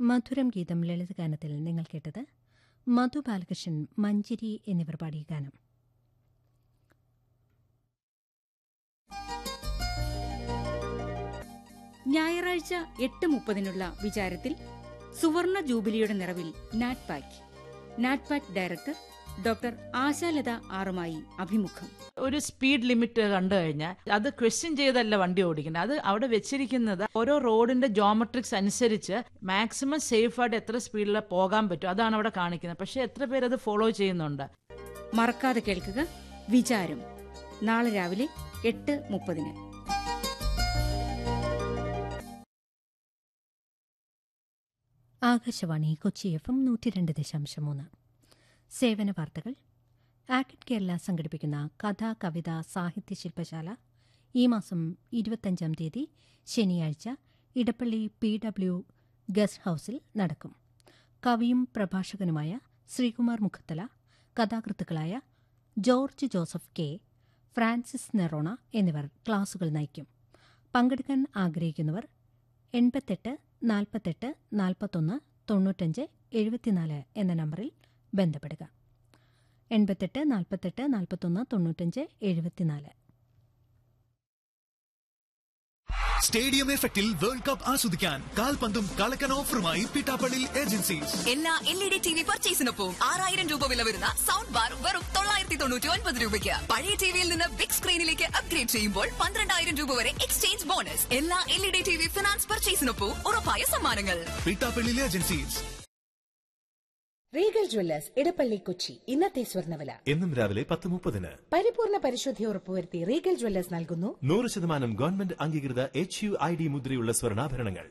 മധുരം ഗീതം ലളിതഗാനത്തിൽ നിങ്ങൾ കേട്ടത് മധു ബാലകൃഷ്ണൻ മഞ്ചരി എന്നിവർ പാടിയ ഗാനം ഞായറാഴ്ച എട്ട് മുപ്പതിനുള്ള വിചാരത്തിൽ സുവർണ ജൂബിലിയുടെ നിറവിൽ നാറ്റ്പാക് നാറ്റ്പാക് ഡയറക്ടർ ഡോക്ടർ ആശാലത ആറുമായി അഭിമുഖം ഒരു സ്പീഡ് ലിമിറ്റ് കണ്ടു കഴിഞ്ഞാൽ അത് ക്വസ്റ്റ്യൻ ചെയ്തല്ല വണ്ടി ഓടിക്കുന്നത് അത് അവിടെ വെച്ചിരിക്കുന്നത് ഓരോ റോഡിന്റെ ജോമെട്രിക്സ് അനുസരിച്ച് മാക്സിമം സേഫ് ആയിട്ട് എത്ര സ്പീഡിൽ പോകാൻ പറ്റും അതാണ് അവിടെ കാണിക്കുന്നത് പക്ഷെ എത്ര പേര് അത് ഫോളോ ചെയ്യുന്നുണ്ട് മറക്കാതെ കേൾക്കുക വിചാരം നാളെ രാവിലെ എട്ട് മുപ്പതിന് ആകാശവാണി കൊച്ചി എഫ് എം നൂറ്റി രണ്ട് ദശാംശം മൂന്ന് സേവന വാർത്തകൾ ആക്ട് കേരള സംഘടിപ്പിക്കുന്ന കഥ കവിത സാഹിത്യ ശില്പശാല ഈ മാസം ഇരുപത്തഞ്ചാം തീയതി ശനിയാഴ്ച ഇടപ്പള്ളി പി ഡബ്ല്യു ഗസ്റ്റ് ഹൌസിൽ നടക്കും കവിയും പ്രഭാഷകനുമായ ശ്രീകുമാർ മുഖത്തല കഥാകൃത്തുക്കളായ George Joseph K Francis Nerona എന്നിവർ ക്ലാസുകൾ നയിക്കും പങ്കെടുക്കാൻ ആഗ്രഹിക്കുന്നവർ എൺപത്തെട്ട് നാൽപ്പത്തെട്ട് നാൽപ്പത്തൊന്ന് തൊണ്ണൂറ്റഞ്ച് എഴുപത്തിനാല് എന്ന നമ്പറിൽ ബന്ധപ്പെടുക എൺപത്തെട്ട് നാൽപ്പത്തെട്ട് നാൽപ്പത്തൊന്ന് തൊണ്ണൂറ്റഞ്ച് എഴുപത്തിനാല് സ്റ്റേഡിയം എഫക്റ്റിൽ വേൾഡ് കപ്പ് ആസ്വദിക്കാൻ കാൽപന്തും കളക്കൻ ഓഫറുമായി പിട്ടാപ്പള്ളി ഏജൻസീസ് എല്ലാ L E D T V പർച്ചേസിനൊപ്പം ആറായിരം രൂപ വില വരുന്ന സൗണ്ട് ബാർ വെറും തൊള്ളായിരത്തി തൊണ്ണൂറ്റി ഒൻപത് രൂപയ്ക്ക് പഴയ ടിവിയിൽ നിന്ന് ബിഗ് സ്ക്രീനിലേക്ക് അപ്ഗ്രേഡ് ചെയ്യുമ്പോൾ പന്ത്രണ്ടായിരം രൂപ വരെ എക്സ്ചേഞ്ച് ബോണസ് എല്ലാ L E D T V finance പർച്ചേസിനൊപ്പം ഉറപ്പായ സമ്മാനങ്ങൾ Pittappally agencies Regal Jewellers Edappally Kochi ഇന്നത്തെ സ്വർണ്ണവില എന്നും രാവിലെ പത്ത് മുപ്പതിന് പരിപൂർണ പരിശുദ്ധി ഉറപ്പുവരുത്തി റീഗൽ ജ്വല്ലേഴ്സ് നൽകുന്നു നൂറ് ശതമാനം ഗവൺമെന്റ് അംഗീകൃത എച്ച് യു ഐ ഡി മുദ്രയുള്ള സ്വർണ്ണാഭരണങ്ങൾ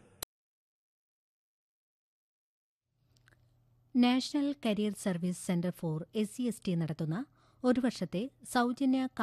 National Career Service Centre for S C S T നടത്തുന്ന ഒരു വർഷത്തെ സൗജന്യ